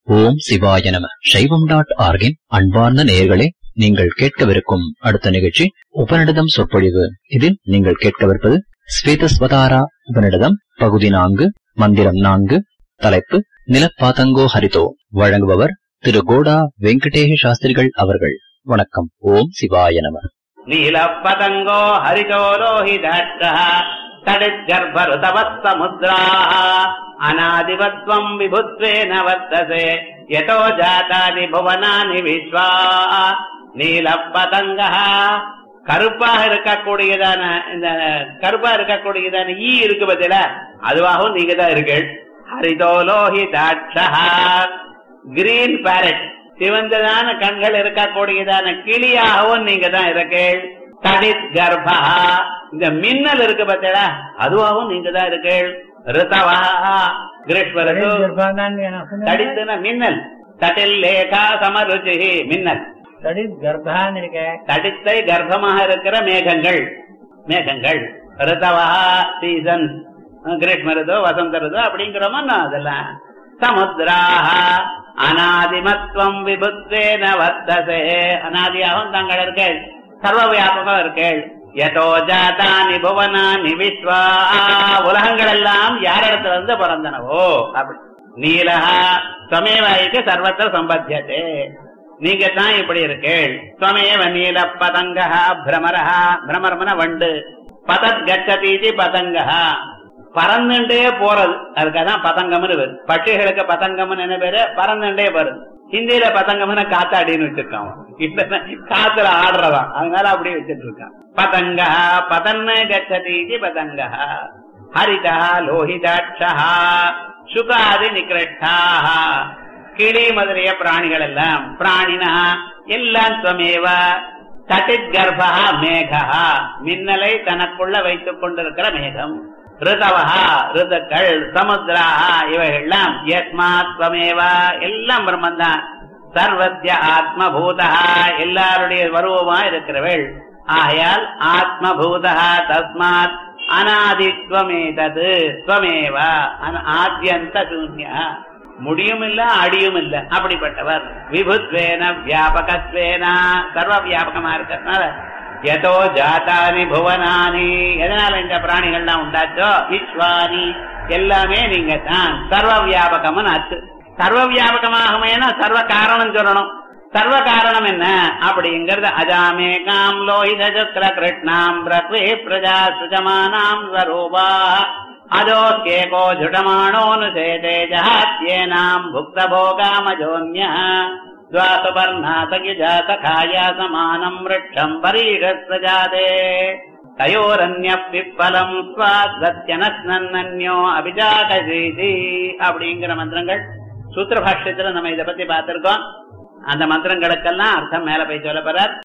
ஓம் சிவாய நம சைவம் டாட் ஆர்கின் அன்பார்ந்த நேயர்களே நீங்கள் கேட்கவிருக்கும் அடுத்த நிகழ்ச்சி உபநிடதம் சொற்பொழிவு இதில் நீங்கள் கேட்கவிருப்பது ஸ்வேதஸ்வதாரா உபநிடதம் பகுதி நான்கு மந்திரம் நான்கு தலைப்பு நிலப்பாதங்கோ ஹரிதோ வழங்குபவர் திரு கோடா வெங்கடேஷ சாஸ்திரிகள் அவர்கள் வணக்கம் ஓம் சிவாய நம नीलपतङ्गो हरितो लोहिताक्षः तडिद्गर्भऋतवत्समुद्राः अनादिवत्त्वम् विभुत्वेन वर्तसे यतो जातानि भुवनानि விஸ்வா நீலப்பதங்கः கருப்பாக இருக்கக்கூடியதான இந்த கருப்பா இருக்கக்கூடியதான ஈ இருக்கு பத்தில அதுவாகவும் நீங்க தான் இருக்கீள் ஹரிதோலோஹிதாட்சா கிரீன் பேரட் சிவந்ததான கண்கள் இருக்கக்கூடியதான கிளியாகவும் நீங்க தான் இருக்கீள் தடித் கர்ப்பா இந்த மின்னல் இருக்கு பார்த்தா அதுவாகவும் நீங்க தான் இருக்கீள் ரிதவா கிரீஷ்மரது தடித்துன மின்னல் தட்டில் லேகா சமருச்சி மின்னல் கர்ப்பான்னு இருக்க தடித்தை கர்ப்பமாக இருக்கிற மேகங்கள் மேகங்கள் ரிதவா சீசன் கிரீஷ்ம ரிது வசந்த ரிது அப்படிங்கிறோமா அதெல்லாம் சமுத்திராக அனாதிமத்துவம் விபுத்வேன வர்த்தசே அனாதியாகவும் தாங்கள் இருக்கேள் சர்வ வியாபகம் இருக்கேள் எதோ ஜாதானி புவனானி விஸ்வா உலகங்கள் எல்லாம் யாரிடத்துல இருந்து பிறந்தனவோ அப்படி நீலஹா துவமேவாய்க்கு சர்வத்திர சம்பத்தியதே நீங்க தான் இப்படி இருக்கேள் துவமேவ நீல பதங்கா பிரமரஹா பிரமரமன வண்டு பதத் கச்சதீதி பதங்கா பறந்துட்டே போறது அதுக்காதான் பதங்கம்னு பேரு பட்சிகளுக்கு பதங்கம்னு என்ன பேரு பறந்துட்டே போறது ஹிந்தியில பதங்கம்னு காத்தாடின்னு வச்சிருக்கான் இல்ல காத்துல ஆடுறதான் அதனால அப்படியே வச்சிட்டு இருக்கான் பதங்கா பதன்ன கச்சதீதி பதங்கா ஹரிதா லோஹிதாட்சா சுகாதி நிகிரட்டாக கிளி முதலிய பிராணிகள் எல்லாம் பிராணினா எல்லாம் துவமேவ தட்டித் கர்ப்பா மேகா மின்னலை தனக்குள்ள வைத்துக் கொண்டிருக்கிற மேகம் ரிதவஹா ரிதுக்கள் சமுத்திராஹா இவைகள்லாம் யஸ்மாத்வமேவா எல்லாம் பிரம்மந்தான் சர்வத்திய ஆத்மபூதா எல்லாருடைய வருவமா இருக்கிறவள் ஆகையால் ஆத்மபூதா தஸ்மாத் அனாதித்வமேதது துவமேவா ஆத்யந்த சூன்யா முடியும் இல்ல அடியும் இல்ல அப்படிப்பட்டவர் விபுத்வேன வியாபகத்வேன சர்வ வியாபகமா இருக்கிறதுனால எதோ ஜாதானி புவனானி எதனால இந்த பிராணிகள்லாம் உண்டாச்சோ விஸ்வானி எல்லாமே நீங்க தான் சர்வ வியாபகம்னு அச்சு சர்வ வியாபகமாகுமேனா சர்வ காரணம் சொல்லணும் சர்வ காரணம் என்ன அப்படிங்கறது அஜாமே காம் லோஹித சக்கர கிருஷ்ணாம் பிரத்வே பிரஜா சுஜமானாம் ஸ்வரூபா அதோ கேகோ ஜுடமானோனுசேதே ஜஹாத்யேனாம் புக்த போகாமஜோன்ய द्वासपर्णासगिजातखाया समानम् वृक्षम् परीषस्वजाते தயோரன்ய பிப்பலம் ஸ்வாத்யனஸ்னன்யோ அபிஜாகசீதி அப்படிங்கிற மந்திரங்கள் சூத்திர பாஷ்யத்துல நம்ம இதை பத்தி பார்த்திருக்கோம் அந்த மந்திரங்களுக்கெல்லாம் அர்த்தம் மேல போய் சொல்ல போறார்